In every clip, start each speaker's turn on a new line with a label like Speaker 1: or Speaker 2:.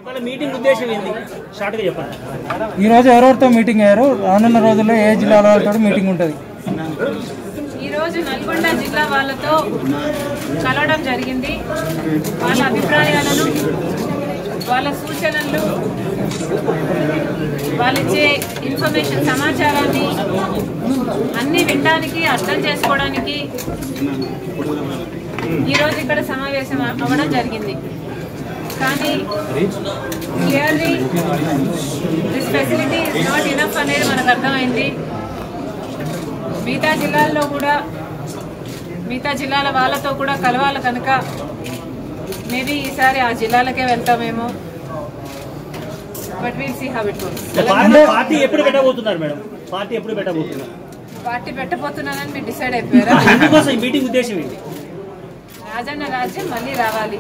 Speaker 1: ఇవాళ మీటింగ్ ఉద్దేశం ఏంది షార్ట్ గా చెప్పండి
Speaker 2: ఈ రోజు ఎవరెవరితో మీటింగ్ అయ్యారు రానున్న రోజుల్లో ఏ జిల్లాల వాళ్ళతో మీటింగ్ ఉంటుంది
Speaker 3: ఈరోజు నల్గొండ జిల్లా వాళ్ళతో కలవడం జరిగింది వాళ్ళ అభిప్రాయాలను వాళ్ళ సూచనలు వాళ్ళిచ్చే ఇన్ఫర్మేషన్ సమాచారాన్ని అన్ని వినడానికి అర్థం చేసుకోవడానికి ఈరోజు ఇక్కడ సమావేశం అవ్వడం జరిగింది కానీ clearly this facility is not enough అనేది మనకు అర్థమైంది మిగతా జిల్లాల్లో కూడా మిగతా జిల్లాల వాళ్ళతో కూడా కలవాలి కనుక మేబీ ఈసారి ఆ జిల్లాలకే వెళ్తామేమో but we'll see how it goes
Speaker 1: party party ఎప్పుడు పెట్టబోతున్నారు మేడం పార్టీ ఎప్పుడు పెట్టబోతున్నారు
Speaker 3: పార్టీ పెట్టబోతున్నానని మీరు డిసైడ్ అయిపోయారా
Speaker 1: ఎందుకోసం ఈ మీటింగ్ ఉద్దేశం ఏంటి
Speaker 3: రాజన్న రాజ్యం మళ్ళీ రావాలి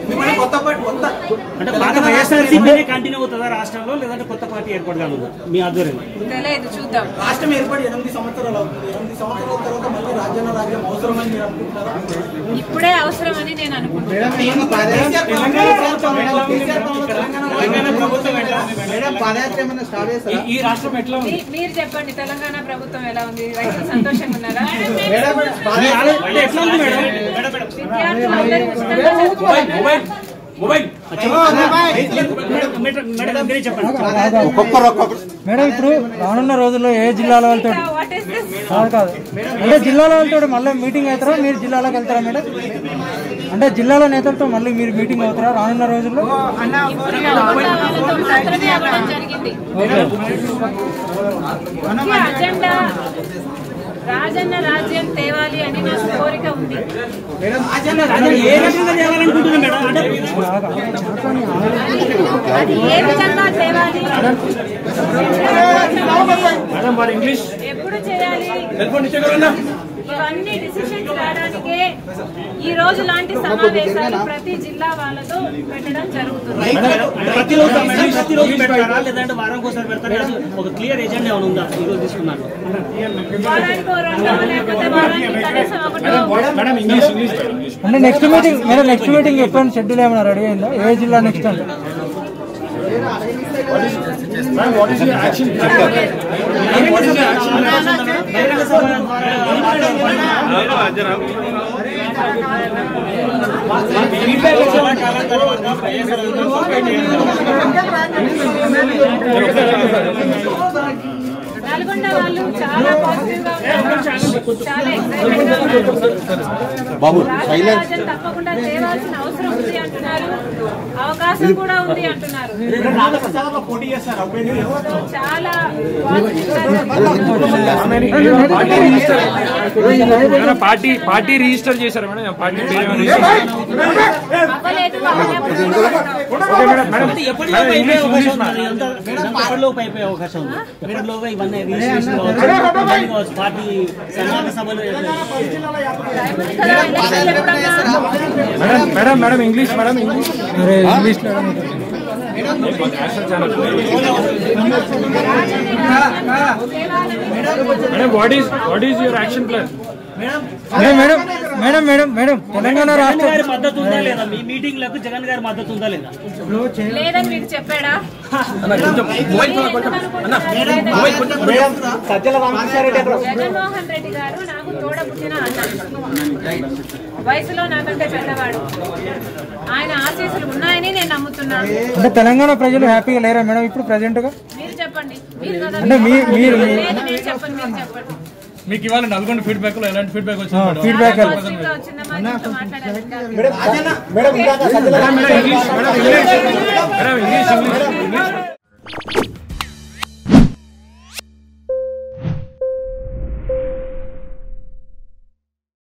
Speaker 1: అంటే పాత వైఎస్ఆర్సీపీనే కంటిన్యూ అవుతుందా రాష్ట్రంలో లేదంటే కొత్త పార్టీ ఏర్పాటు కానుందా మీ ఆధ్వర్యంలో
Speaker 3: తెలియదు చూద్దాం
Speaker 4: రాష్ట్రం ఏర్పడి ఎనిమిది సంవత్సరాలు అవుతుంది ఎనిమిది సంవత్సరాల తర్వాత మళ్ళీ రాజ్యాంగ రాజ్యం అవసరమని మీరు అనుకుంటున్నారా
Speaker 3: ఇప్పుడే అవసరమని నేను అనుకుంటున్నాను
Speaker 4: కేసీఆర్ ప్రభుత్వం కేసీఆర్ ప్రభుత్వం
Speaker 5: మేడం పాదయాత్ర ఏమైనా స్టార్ట్ చేస్తారా
Speaker 2: ఈ రాష్ట్రం ఎట్లా
Speaker 3: మీ- మీరు చెప్పండి తెలంగాణ ప్రభుత్వం ఎలా ఉంది రైతులు సంతోషంగా ఉన్నారా
Speaker 1: మీ ఆలో- అంటే ఎట్లా ఉంది మేడం
Speaker 3: విద్యార్థులందరూ ఉచితంగా చదువుకోవాలి
Speaker 1: మేడం మేడం మీరే చెప్పండి
Speaker 2: మేడం ఇప్పుడు రానున్న రోజుల్లో ఏ జిల్లాల వాళ్ళతో
Speaker 3: వాట్ ఇస్ దిస్
Speaker 2: కాదు కాదు అంటే జిల్లాల వాళ్ళతో మళ్ళీ మీటింగ్ అవుతారా మీరు జిల్లాలోకి వెళ్తారా మేడం అంటే జిల్లాల నేతలతో మళ్ళీ మీరు మీటింగ్ అవుతారా రానున్న రోజుల్లో
Speaker 3: వాళ్ళతో మాత్రమే అవ్వడం జరిగింది ముఖ్య అజెండా రాజన్న రాజ్యం తేవాలి అని నా కోరిక ఉంది
Speaker 1: అదే ఏ రకంగా చేయాలనుకుంటున్నారు మేడం అంటే
Speaker 3: అది ఏ విధంగా తేవాలి ఎప్పుడు చేయాలి ఇవన్నీ డిసిషన్స్ రావడానికే ఈ రోజు లాంటి సమావేశాలు ప్రతి జిల్లా వాళ్ళతో పెట్టడం జరుగుతుంది
Speaker 1: అంటే ప్రతిరోజు మేడం ప్రతిరోజు పెడతారా లేదంటే వారం ఒకసారి పెడతారా ఒక క్లియర్ ఎజెండా ఏమైనా ఉందా ఈ రోజు తీసుకున్నాను
Speaker 3: వారానికో రెండో లేకపోతే వారానికి కనీసం ఒకటో
Speaker 2: అంటే next meeting madam next meeting ఎప్పుడు షెడ్యూల్ ఏమైనా రెడీ అయిందా ఏ జిల్లా నెక్స్ట్ అంటే
Speaker 1: బహిరంగ సభ ద్వారా
Speaker 3: నల్గొండ వాళ్ళు చాలా పాజిటివ్ గా ఉన్నారు చాలా ఎక్సైటెడ్ గా ఉన్నారు బాబు తప్పకుండా తేవాల్సిన అవసరం ఉంది అంటున్నారు అవకాశం కూడా ఉంది అంటున్నారు చాలా పాజిటివ్ గా
Speaker 6: పార్టీ పార్టీ రిజిస్టర్ చేశారు మేడం పార్టీ పేరు ఏమైనా రిజిస్టర్
Speaker 3: అవ్వలేదు అవ్వనప్పుడు
Speaker 1: అంటే ఎప్పటిలోపు అయిపోయే అవకాశం ఉంది అంతా ఎప్పటిలోపు అయిపోయే అవకాశం ఉంది ఎప్పటిలోగా ఇవన్నీ రిజిస్ట్రేషన్ కావచ్చు ఇవన్నీ కావచ్చు పార్టీ సన్నాహక సభలు
Speaker 6: madam madam madam English madam English
Speaker 2: English
Speaker 6: madam what is what is your action plan
Speaker 2: madam madam madam madam madam Telangana
Speaker 1: Jagan
Speaker 2: రాష్ట్ర
Speaker 1: గారి మద్దతు ఉందా లేదా మీ మీటింగ్లకు జగన్ గారి మద్దతు ఉందా లేదా
Speaker 3: లేదని మీకు చెప్పాడా జగన్మోహన్ రెడ్డి గారు నాకు తోడ పుట్టిన అన్న వయసులో నాకంటే పెద్దవాడు ఆయన ఆశీస్సులు ఉన్నాయని నేను నమ్ముతున్నాను
Speaker 2: అంటే తెలంగాణ ప్రజలు హ్యాపీగా లేరా మేడం ఇప్పుడు ప్రజెంట్ గా
Speaker 3: మీరు చెప్పండి మీరు కదా
Speaker 2: అంటే మీ- మీరు మీ-
Speaker 3: లేదు నేను చెప్పండి మీరు చెప్పండి
Speaker 6: మీకు ఇవాళ నల్గొండ ఫీడ్బ్యాక్ లో ఎలాంటి ఫీడ్బ్యాక్ వచ్చింది మేడం
Speaker 2: ఫీడ్బ్యాక్
Speaker 3: చాలా పాజిటివ్ గా వచ్చిందమ్మా మీతో మాట్లాడాలి ఇంకా.
Speaker 6: Madam English madam English madam English English